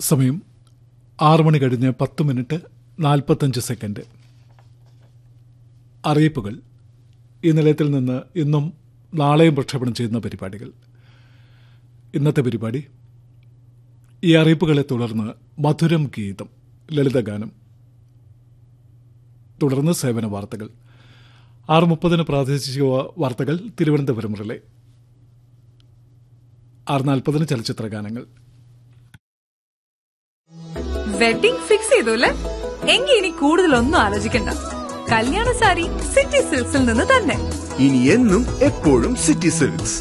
സമയം ആറ് മണി കഴിഞ്ഞ് പത്ത് മിനിറ്റ് നാൽപ്പത്തഞ്ച് സെക്കൻഡ് അറിയിപ്പുകൾ ഈ നിലയത്തിൽ നിന്ന് ഇന്നും നാളെയും പ്രക്ഷേപണം ചെയ്യുന്ന പരിപാടികൾ ഇന്നത്തെ പരിപാടി ഈ അറിയിപ്പുകളെ തുടർന്ന് മധുരം ഗീതം ലളിതഗാനം തുടർന്ന് സേവന വാർത്തകൾ ആറ് മുപ്പതിന് പ്രാദേശിക വാർത്തകൾ തിരുവനന്തപുരം റിലേ ആറ് നാൽപ്പതിന് ചലച്ചിത്ര ഗാനങ്ങൾ വെഡിംഗ് ഫിക്സ് ചെയ്തു അല്ലേ എങ്കിൽ ഇനി കൂടുതലൊന്നും ആലോചിക്കണ്ട കല്യാണ സാരി സിറ്റി സിൽക്സിൽ നിന്ന് തന്നെ ഇനി എന്നും എപ്പോഴും സിറ്റി സിൽക്സ്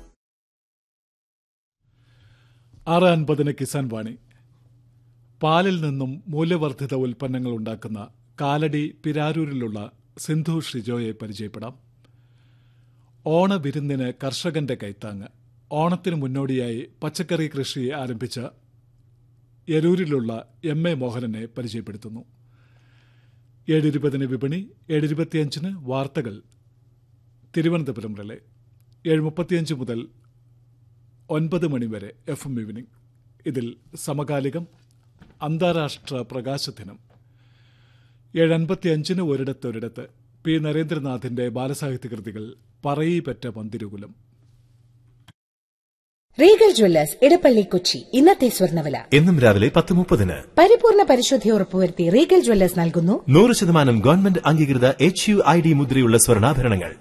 ആറ് അൻപതിന് കിസാൻ വാണി പാലിൽ നിന്നും മൂല്യവർദ്ധിത ഉൽപ്പന്നങ്ങൾ ഉണ്ടാക്കുന്ന കാലടി പിരാരൂരിലുള്ള സിന്ധു ഷിജോയെ പരിചയപ്പെടാം ഓണവിരുന്നിന് കർഷകന്റെ കൈത്താങ്ങ് ഓണത്തിന് മുന്നോടിയായി പച്ചക്കറി കൃഷി ആരംഭിച്ച യരൂരിലുള്ള എം എ മോഹനനെ പരിചയപ്പെടുത്തുന്നു ഏഴിരുപതിന് വിപണി ഏഴിരുപത്തിയഞ്ചിന് വാർത്തകൾ തിരുവനന്തപുരം റിലേ ഏഴ് മുപ്പത്തിയഞ്ച് മുതൽ ഒൻപത് മണിവരെ എഫ് എം ഈവനിംഗ് ഇതിൽ സമകാലികം അന്താരാഷ്ട്ര പ്രകാശ ദിനം ഏഴ് അൻപത്തിയഞ്ചിന് ഒരിടത്ത് ഒരിടത്ത് പി നരേന്ദ്രനാഥിന്റെ ബാലസാഹിത്യ കൃതികൾ പറയിപ്പറ്റ മന്ദിരുകുലം റീഗൽ ജ്വല്ലേഴ്സ് ഇടപ്പള്ളി കൊച്ചി ഇന്നത്തെ സ്വർണ്ണവില എന്നും രാവിലെ പത്ത് മുപ്പതിന് പരിപൂർണ പരിശുദ്ധി ഉറപ്പുവരുത്തി റീഗൽ ജ്വല്ലേഴ്സ് നൽകുന്നു നൂറ് ശതമാനം ഗവൺമെന്റ് അംഗീകൃത എച്ച് യു ഐ ഡി മുദ്രയുള്ള സ്വർണ്ണാഭരണങ്ങൾ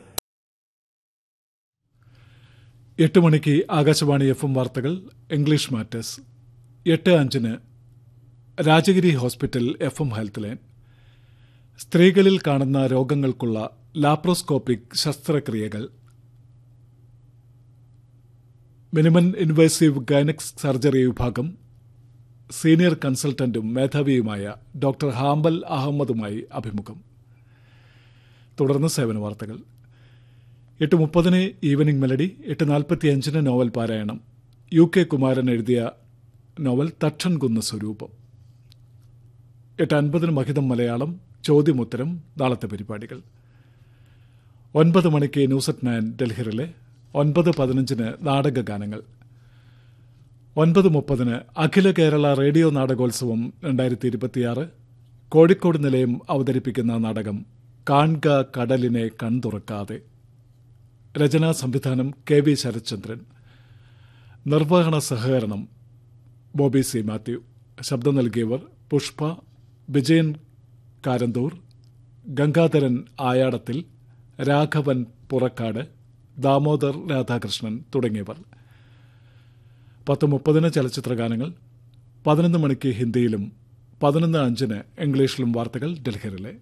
എട്ട് മണിക്ക് ആകാശവാണി എഫ് എം വാർത്തകൾ ഇംഗ്ലീഷ് മാറ്റേഴ്സ് എട്ട് അഞ്ചിന് Rajagiri hospital F M health line സ്ത്രീകളിൽ കാണുന്ന രോഗങ്ങൾക്കുള്ള ലാപ്രോസ്കോപ്പിക് ശസ്ത്രക്രിയകൾ മിനിമം ഇൻവേസീവ് ഗൈനക്സ് സർജറി വിഭാഗം സീനിയർ കൺസൾട്ടന്റും മേധാവിയുമായ ഡോക്ടർ ഹാമ്പൽ അഹമ്മദുമായി അഭിമുഖം തുടർന്ന് സേവന വാർത്തകൾ എട്ട് മുപ്പതിന് ഈവനിംഗ് മെലഡി എട്ട് നാൽപ്പത്തിയഞ്ചിന് നോവൽ പാരായണം യു കെ കുമാരൻ എഴുതിയ നോവൽ തട്ടൻ കുന്ന് സ്വരൂപം എട്ട് അൻപതിന് മഹിതം മലയാളം ചോദ്യമുത്തരം നാളത്തെ പരിപാടികൾ ഒൻപത് മണിക്ക് ന്യൂസ് അറ്റ് നയൻ ഡൽഹിറിലെ ഒൻപത് പതിനഞ്ചിന് നാടക ഗാനങ്ങൾ ഒൻപത് മുപ്പതിന് അഖില കേരള റേഡിയോ നാടകോത്സവം രണ്ടായിരത്തി ഇരുപത്തിയാറ് കോഴിക്കോട് നിലയം അവതരിപ്പിക്കുന്ന നാടകം കാൺക കടലിനെ കൺതുറക്കാതെ രചനാ സംവിധാനം കെ വി ശരത്ചന്ദ്രൻ നിർവഹണ സഹകരണം ബോബി സി മാത്യു ശബ്ദം നൽകിയവർ പുഷ്പ വിജയൻ കാരന്തൂർ ഗംഗാധരൻ ആയാടത്തിൽ രാഘവൻ പുറക്കാട് ദാമോദർ രാധാകൃഷ്ണൻ തുടങ്ങിയവർ പത്ത് മുപ്പതിന് ചലച്ചിത്ര ഗാനങ്ങൾ പതിനൊന്ന് മണിക്ക് ഹിന്ദിയിലും പതിനൊന്ന് അഞ്ചിന് ഇംഗ്ലീഷിലും വാർത്തകൾ ഡൽഹിയിലെ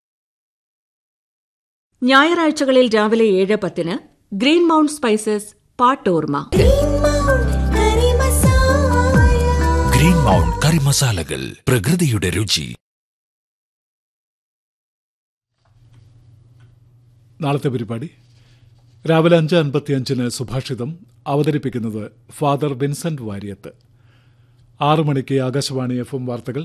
ഞായറാഴ്ചകളിൽ രാവിലെ ഏഴ് പത്തിന് ഗ്രീൻ മൗണ്ട് സ്പൈസസ് പാട്ടോർമ ഗ്രീൻ മൗണ്ട് കറി മസാലകൾ പ്രകൃതിയുടെ രുചി നാളത്തെ പരിപാടി രാവിലെ അഞ്ച് അൻപത്തിയഞ്ചിന് സുഭാഷിതം അവതരിപ്പിക്കുന്നത് ഫാദർ വിൻസെന്റ് വാര്യത്ത് ആറു മണിക്ക് ആകാശവാണി എഫ് എം വാർത്തകൾ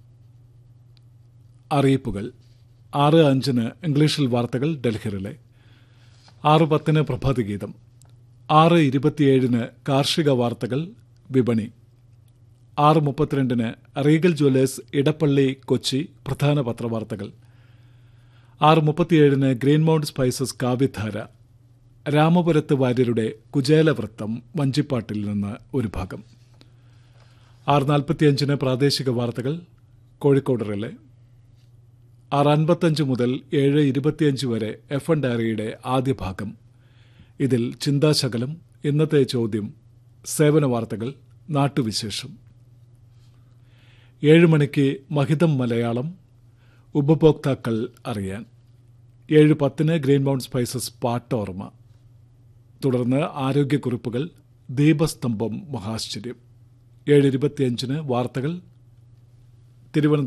അറിയിപ്പുകൾ ആറ് അഞ്ചിന് ഇംഗ്ലീഷിൽ വാർത്തകൾ ഡൽഹിയിലെ ആറ് പത്തിന് പ്രഭാതഗീതം ആറ് ഇരുപത്തിയേഴിന് കാർഷിക വാർത്തകൾ വിപണി ആറ് മുപ്പത്തിരണ്ടിന് റീഗൽ ജ്വല്ലേഴ്സ് ഇടപ്പള്ളി കൊച്ചി പ്രധാന പത്രവാർത്തകൾ ആറ് മുപ്പത്തിയേഴിന് ഗ്രീൻ മൗണ്ട് സ്പൈസസ് കാവ്യധാര രാമപുരത്ത് വാര്യരുടെ കുചേലവൃത്തം വഞ്ചിപ്പാട്ടിൽ നിന്ന് ഒരു ഭാഗം ആറ് നാൽപ്പത്തിയഞ്ചിന് പ്രാദേശിക വാർത്തകൾ കോഴിക്കോട് റിലേ ആറ് അൻപത്തഞ്ച് മുതൽ ഏഴ് ഇരുപത്തിയഞ്ച് വരെ എഫ് എൻ ഡയറിയുടെ ആദ്യ ഭാഗം ഇതിൽ ചിന്താശകലം ഇന്നത്തെ ചോദ്യം സേവന വാർത്തകൾ നാട്ടുവിശേഷം ഏഴ് മണിക്ക് മഹിതം മലയാളം ഉപഭോക്താക്കൾ അറിയാൻ ഏഴ് പത്തിന് ഗ്രീൻ മൗണ്ട് സ്പൈസസ് പാട്ടോർമ തുടർന്ന് ആരോഗ്യക്കുറിപ്പുകൾ ദീപസ്തംഭം മഹാശ്ചര്യം ഏഴ് ഇരുപത്തിയഞ്ചിന് വാർത്തകൾ തിരുവനന്തപുരം